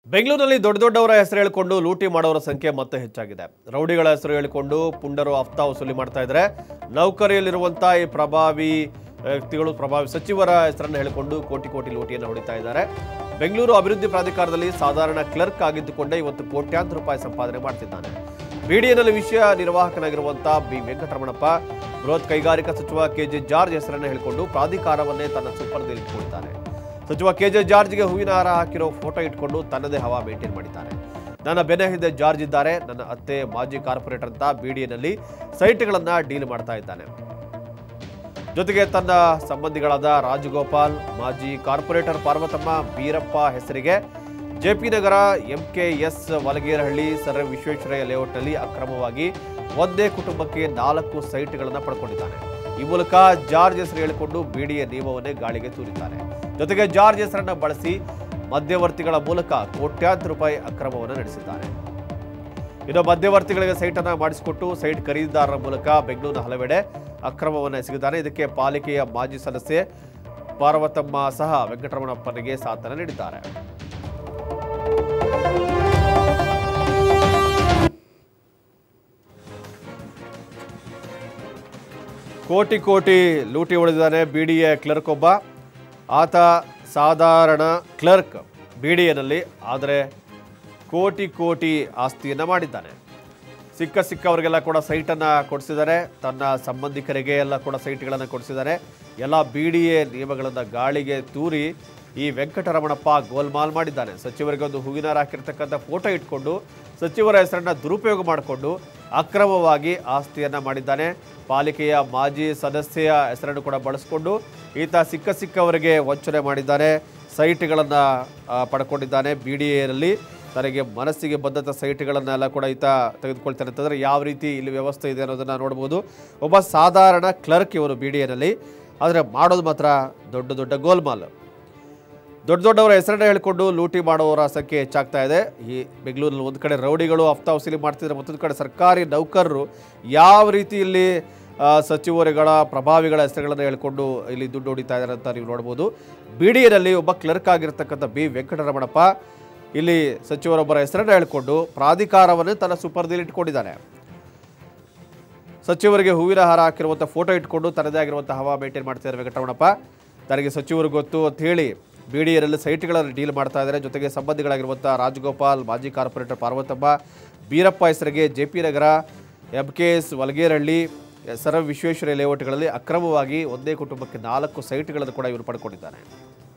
ಬೆಂಗಳೂರಿನಲ್ಲಿ ದೊಡ್ಡ ದೊಡ್ಡವರ ಹೆಸರು ಹೇಳಿಕೊಂಡು ಲೂಟಿ ಮಾಡೋರ ಸಂಖ್ಯೆ ಮತ್ತೆ ಹೆಚ್ಚಾಗಿದೆ ರೌಡಿಗಳ ಹೆಸರು ಹೇಳಿಕೊಂಡು ಪುಂಡರು ಹಫ್ತಾ ವಸೂಲಿ ಮಾಡ್ತಾ ಇದ್ದಾರೆ ನೌಕರಿಯಲ್ಲಿರುವಂಥ ಈ ಪ್ರಭಾವಿ ವ್ಯಕ್ತಿಗಳು ಪ್ರಭಾವಿ ಸಚಿವರ ಹೆಸರನ್ನು ಹೇಳಿಕೊಂಡು ಕೋಟಿ ಕೋಟಿ ಲೂಟಿಯನ್ನು ಹೊಡಿತಾ ಇದ್ದಾರೆ ಬೆಂಗಳೂರು ಅಭಿವೃದ್ಧಿ ಪ್ರಾಧಿಕಾರದಲ್ಲಿ ಸಾಧಾರಣ ಕ್ಲರ್ಕ್ ಆಗಿದ್ದುಕೊಂಡೇ ಇವತ್ತು ಕೋಟ್ಯಾಂತರ ರೂಪಾಯಿ ಸಂಪಾದನೆ ಮಾಡ್ತಿದ್ದಾನೆ ಬಿಡಿಎನಲ್ಲಿ ವಿಷಯ ನಿರ್ವಾಹಕನಾಗಿರುವಂಥ ಬಿ ವೆಂಕಟರಮಣಪ್ಪ ಬೃಹತ್ ಕೈಗಾರಿಕಾ ಸಚಿವ ಕೆಜೆ ಜಾರ್ಜ್ ಹೆಸರನ್ನು ಹೇಳಿಕೊಂಡು ಪ್ರಾಧಿಕಾರವನ್ನೇ ತನ್ನ ಸುಪರ್ದಿಯಲ್ಲಿ ಇಟ್ಕೊಳ್ತಾನೆ ಸಚಿವ ಕೆಜೆ ಜಾರ್ಜ್ಗೆ ಹೂವಿನ ಹಾರ ಹಾಕಿರೋ ಫೋಟೋ ಇಟ್ಕೊಂಡು ತನ್ನದೇ ಹವಾ ಮೇಂಟೈನ್ ಮಾಡಿದ್ದಾನೆ ನನ್ನ ಬೆನ್ನ ಹಿಂದೆ ಜಾರ್ಜ್ ಇದ್ದಾರೆ ನನ್ನ ಅತ್ತೆ ಮಾಜಿ ಕಾರ್ಪೊರೇಟರ್ ಅಂತ ಬಿಡಿಎನಲ್ಲಿ ಸೈಟ್ಗಳನ್ನ ಡೀಲ್ ಮಾಡ್ತಾ ಇದ್ದಾನೆ ಜೊತೆಗೆ ತನ್ನ ಸಂಬಂಧಿಗಳಾದ ರಾಜಗೋಪಾಲ್ ಮಾಜಿ ಕಾರ್ಪೊರೇಟರ್ ಪಾರ್ವತಮ್ಮ ಬೀರಪ್ಪ ಹೆಸರಿಗೆ JP Nagar MKS Valagerahalli sir Visvesvaraya ಲೇಔಟ್ನಲ್ಲಿ ಅಕ್ರಮವಾಗಿ ಒಂದೇ ಕುಟುಂಬಕ್ಕೆ ನಾಲ್ಕು ಸೈಟ್ಗಳನ್ನು ಪಡ್ಕೊಂಡಿದ್ದಾನೆ ಈ ಮೂಲಕ ಜಾರ್ಜ್ ಹೆಸರು ಹೇಳಿಕೊಂಡು ಬಿಡಿಎ ನಿಯಮವನ್ನೇ ಗಾಳಿಗೆ ತೂರಿದ್ದಾನೆ ಜೊತೆಗೆ ಜಾರ್ಜ್ ಹೆಸರನ್ನು ಬಳಸಿ ಮಧ್ಯವರ್ತಿಗಳ ಮೂಲಕ ಕೋಟ್ಯಾಂತರ ರೂಪಾಯಿ ಅಕ್ರಮವನ್ನು ನಡೆಸಿದ್ದಾನೆ ಇನ್ನು ಮಧ್ಯವರ್ತಿಗಳಿಗೆ ಸೈಟನ್ನು ಮಾಡಿಸಿಕೊಟ್ಟು ಸೈಟ್ ಖರೀದಿದಾರರ ಮೂಲಕ ಬೆಂಗಳೂರಿನ ಹಲವೆಡೆ ಅಕ್ರಮವನ್ನು ಎಸಗಿದ್ದಾನೆ ಇದಕ್ಕೆ ಪಾಲಿಕೆಯ ಮಾಜಿ ಸದಸ್ಯೆ ಪಾರ್ವತಮ್ಮ ಸಹ ವೆಂಕಟರಮಣಪ್ಪನಿಗೆ ಸಾಥನ ನೀಡಿದ್ದಾರೆ ಕೋಟಿ ಕೋಟಿ ಲೂಟಿ ಹೊಡೆದಿದ್ದಾನೆ ಬಿ ಡಿ ಎ ಕ್ಲರ್ಕ್ ಒಬ್ಬ ಆತ ಸಾಧಾರಣ ಕ್ಲರ್ಕ್ ಬಿ ಡಿ ಎನಲ್ಲಿ ಆದರೆ ಕೋಟಿ ಕೋಟಿ ಆಸ್ತಿಯನ್ನು ಮಾಡಿದ್ದಾನೆ ಸಿಕ್ಕ ಸಿಕ್ಕವರಿಗೆಲ್ಲ ಕೂಡ ಸೈಟನ್ನು ಕೊಡಿಸಿದ್ದಾರೆ ತನ್ನ ಸಂಬಂಧಿಕರಿಗೆ ಎಲ್ಲ ಕೂಡ ಸೈಟ್ಗಳನ್ನು ಕೊಡಿಸಿದ್ದಾರೆ ಎಲ್ಲ ಬಿ ಡಿ ಎ ನಿಯಮಗಳನ್ನು ಗಾಳಿಗೆ ತೂರಿ ಈ ವೆಂಕಟರಮಣಪ್ಪ ಗೋಲ್ಮಾಲ್ ಮಾಡಿದ್ದಾನೆ ಸಚಿವರಿಗೆ ಒಂದು ಹೂವಿನ ಹಾಕಿರ್ತಕ್ಕಂಥ ಫೋಟೋ ಇಟ್ಕೊಂಡು ಸಚಿವರ ಹೆಸರನ್ನು ದುರುಪಯೋಗ ಮಾಡಿಕೊಂಡು ಅಕ್ರಮವಾಗಿ ಆಸ್ತಿಯನ್ನು ಮಾಡಿದ್ದಾನೆ ಪಾಲಿಕೆಯ ಮಾಜಿ ಸದಸ್ಯೆಯ ಹೆಸರನ್ನು ಕೂಡ ಬಳಸಿಕೊಂಡು ಈತ ಸಿಕ್ಕ ಸಿಕ್ಕವರಿಗೆ ವಂಚನೆ ಮಾಡಿದ್ದಾನೆ ಸೈಟ್ಗಳನ್ನು ಪಡ್ಕೊಂಡಿದ್ದಾನೆ ಬಿ ಡಿ ಎನಲ್ಲಿ ತನಗೆ ಮನಸ್ಸಿಗೆ ಬಂದಂಥ ಸೈಟ್ಗಳನ್ನೆಲ್ಲ ಕೂಡ ಈತ ತೆಗೆದುಕೊಳ್ತಾನೆ ಅಂತಂದರೆ ಯಾವ ರೀತಿ ಇಲ್ಲಿ ವ್ಯವಸ್ಥೆ ಇದೆ ಅನ್ನೋದನ್ನು ನೋಡ್ಬೋದು ಒಬ್ಬ ಸಾಧಾರಣ ಕ್ಲರ್ಕ್ ಇವರು ಬಿ ಡಿ ಎನಲ್ಲಿ ಆದರೆ ಮಾಡೋದು ಮಾತ್ರ ದೊಡ್ಡ ದೊಡ್ಡ ಗೋಲ್ಮಾಲ್ ದೊಡ್ಡ ದೊಡ್ಡವರ ಹೆಸರನ್ನ ಹೇಳಿಕೊಂಡು ಲೂಟಿ ಮಾಡುವವರ ಸಂಖ್ಯೆ ಹೆಚ್ಚಾಗ್ತಾ ಇದೆ ಈ ಬೆಂಗಳೂರಲ್ಲಿ ಒಂದು ಕಡೆ ರೌಡಿಗಳು ಹಫ್ತಾ ವಸೂಲಿ ಮಾಡ್ತಿದ್ದಾರೆ ಮತ್ತೊಂದು ಕಡೆ ಸರ್ಕಾರಿ ನೌಕರರು ಯಾವ ರೀತಿ ಇಲ್ಲಿ ಆ, ಸಚಿವರುಗಳ ಪ್ರಭಾವಿಗಳ ಹೆಸರುಗಳನ್ನು ಹೇಳ್ಕೊಂಡು ಇಲ್ಲಿ ದುಡ್ಡು ಹೊಡಿತಾ ಇದ್ದಾರೆ ಅಂತ ನೀವು ನೋಡ್ಬೋದು ಬಿ ಡಿ ಎನಲ್ಲಿ ಒಬ್ಬ ಕ್ಲರ್ಕ್ ಆಗಿರ್ತಕ್ಕಂಥ ಬಿ ವೆಂಕಟರಮಣಪ್ಪ ಇಲ್ಲಿ ಸಚಿವರೊಬ್ಬರ ಹೆಸರನ್ನು ಹೇಳಿಕೊಂಡು ಪ್ರಾಧಿಕಾರವನ್ನು ತನ್ನ ಸುಪರ್ದಿಯಲ್ಲಿ ಇಟ್ಕೊಂಡಿದ್ದಾನೆ ಸಚಿವರಿಗೆ ಹೂವಿನ ಹಾರ ಹಾಕಿರುವಂಥ ಫೋಟೋ ಇಟ್ಕೊಂಡು ತನ್ನದೇ ಆಗಿರುವಂಥ ಹವಾ ಮೇಂಟೈನ್ ಮಾಡ್ತಿದ್ದಾರೆ ವೆಂಕಟರಮಣಪ್ಪ ತನಗೆ ಸಚಿವರು ಗೊತ್ತು ಅಂತ ಹೇಳಿ ಬಿ ಡಿ ಎರಲ್ಲಿ ಸೈಟ್ಗಳನ್ನು ಡೀಲ್ ಮಾಡ್ತಾ ಇದ್ದಾರೆ ಜೊತೆಗೆ ಸಂಬಂಧಿಗಳಾಗಿರುವಂಥ ರಾಜಗೋಪಾಲ್ ಮಾಜಿ ಕಾರ್ಪೊರೇಟರ್ ಪಾರ್ವತಮ್ಮ ಬೀರಪ್ಪ ಹೆಸರಿಗೆ J P Nagar M K S Valagerahalli sir Visvesvaraya ಲೇಔಟ್ಗಳಲ್ಲಿ ಅಕ್ರಮವಾಗಿ ಒಂದೇ ಕುಟುಂಬಕ್ಕೆ ನಾಲ್ಕು ಸೈಟ್ಗಳನ್ನು ಕೂಡ ಇವರು ಪಡ್ಕೊಂಡಿದ್ದಾನೆ